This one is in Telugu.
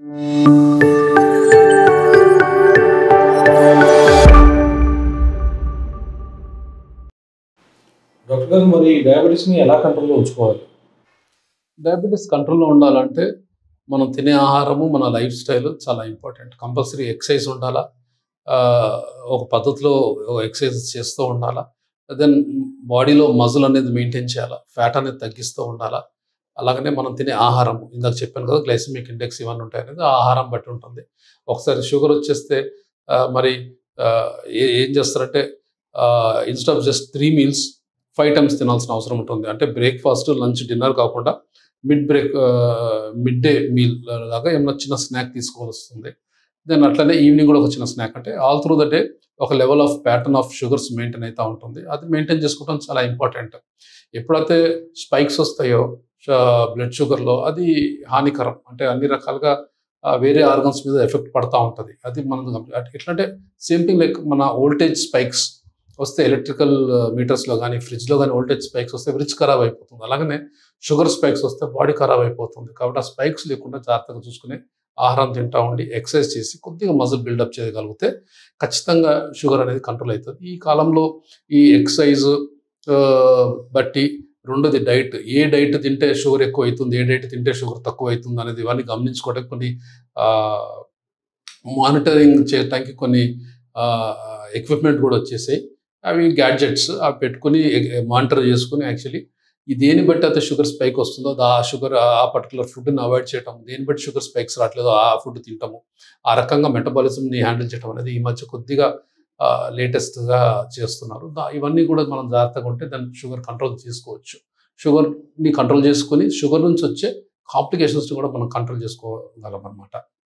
డాక్టర్ గారు మరి డయాబెటీస్ని ఎలా కంట్రోల్లో ఉంచుకోవాలి డయాబెటీస్ కంట్రోల్లో ఉండాలంటే మనం తినే ఆహారము మన లైఫ్ స్టైల్ చాలా ఇంపార్టెంట్ కంపల్సరీ ఎక్సర్సైజ్ ఉండాలా ఆ, ఒక పద్ధతిలో ఎక్సర్సైజ్ చేస్తూ ఉండాలా దెన్ బాడీలో మజిల్ అనేది మెయింటైన్ చేయాలా ఫ్యాట్ అనేది తగ్గిస్తూ ఉండాలా అలాగనే మనం తినే ఆహారం ఇందాక చెప్పాను కదా గ్లైసమిక్ ఇండెక్స్ ఇవన్నీ ఉంటాయి అనేది ఆ ఆహారం బట్టి ఉంటుంది ఒకసారి షుగర్ వచ్చేస్తే ఆ, మరి ఆ, ఏ- ఏం చేస్తారంటే instead of just three meals five times తినాల్సిన అవసరం ఉంటుంది అంటే బ్రేక్ఫాస్ట్ లంచ్ డిన్నర్ కాకుండా mid break mid day meal లాగా ఏమైనా చిన్న స్నాక్ తీసుకోవాల్సి వస్తుంది దెన్ అట్లనే ఈవినింగ్ కూడా ఒక చిన్న స్నాక్ అంటే ఆల్ త్రూ ద డే ఒక level of pattern of sugars maintain అవుతూ ఉంటుంది అది మెయింటైన్ చేసుకోవడం చాలా ఇంపార్టెంట్ ఎప్పుడైతే స్పైక్స్ వస్తాయో బ్లడ్ షుగర్లో అది హానికరం అంటే అన్ని రకాలుగా ఆ, వేరే ఆర్గన్స్ మీద ఎఫెక్ట్ పడతా ఉంటుంది అది మనం గమ- అంటే ఎట్లా అంటే సేమ్ థింగ్ లైక్ మన వోల్టేజ్ స్పైక్స్ వస్తే ఎలక్ట్రికల్ మీటర్స్లో కానీ ఫ్రిడ్జ్లో కానీ వోల్టేజ్ స్పైక్స్ వస్తే ఫ్రిడ్జ్ ఖరాబ్ అయిపోతుంది అలాగనే షుగర్ స్పైక్స్ వస్తే బాడీ ఖరాబ్ అయిపోతుంది కాబట్టి ఆ స్పైక్స్ లేకుండా జాగ్రత్తగా చూసుకుని ఆహారం తింటా ఉండి ఎక్సర్సైజ్ చేసి కొద్దిగా మజిల్ బిల్డప్ చేయగలిగితే ఖచ్చితంగా షుగర్ అనేది కంట్రోల్ అవుతుంది ఈ కాలంలో ఈ ఎక్సర్సైజ్ బట్టి రెండోది డైట్ ఏ డైట్ తింటే షుగర్ ఎక్కువ అవుతుంది ఏ డైట్ తింటే షుగర్ తక్కువ అవుతుంది అనేది ఇవన్నీ గమనించుకోవడానికి కొన్ని మానిటరింగ్ చేయడానికి కొన్ని ఎక్విప్మెంట్ కూడా వచ్చేసాయి అవి గ్యాడ్జెట్స్ అవి పెట్టుకుని మానిటర్ చేసుకుని యాక్చువల్లీ ఈ దేని బట్టి అయితే షుగర్ స్పైక్ వస్తుందో ఆ షుగర్ ఆ పర్టికులర్ ఫుడ్ని అవాయిడ్ చేయటం దేని బట్టి షుగర్ స్పైక్స్ రావట్లేదో ఆ ఫుడ్ తింటాము ఆ రకంగా మెటబాలిజంని హ్యాండిల్ చేయడం అనేది ఈ మధ్య కొద్దిగా లేటెస్ట్గా చేస్తున్నారు దా ఇవన్నీ కూడా మనం జాగ్రత్తగా ఉంటే దాన్ని షుగర్ కంట్రోల్ చేసుకోవచ్చు షుగర్ని కంట్రోల్ చేసుకొని షుగర్ నుంచి వచ్చే కాంప్లికేషన్స్ కూడా మనం కంట్రోల్ చేసుకోగలం అనమాట